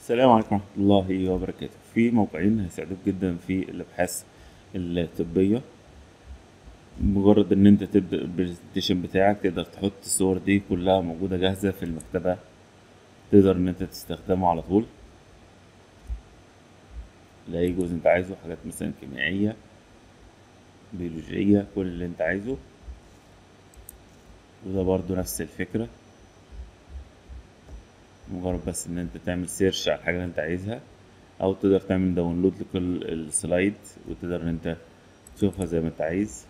السلام عليكم ورحمة الله وبركاته في موقعين هيساعدوك جدا في الأبحاث الطبية مجرد إن أنت تبدأ البرزنتيشن بتاعك تقدر تحط الصور دي كلها موجودة جاهزة في المكتبة تقدر إن أنت تستخدمه على طول لأي جزء أنت عايزه حاجات مثلا كيميائية بيولوجية كل اللي أنت عايزه وده برضو نفس الفكرة مجرد بس ان انت تعمل سيرش على الحاجة اللي انت عايزها او تقدر تعمل داونلود لكل السلايد وتقدر ان انت تشوفها زي ما انت عايز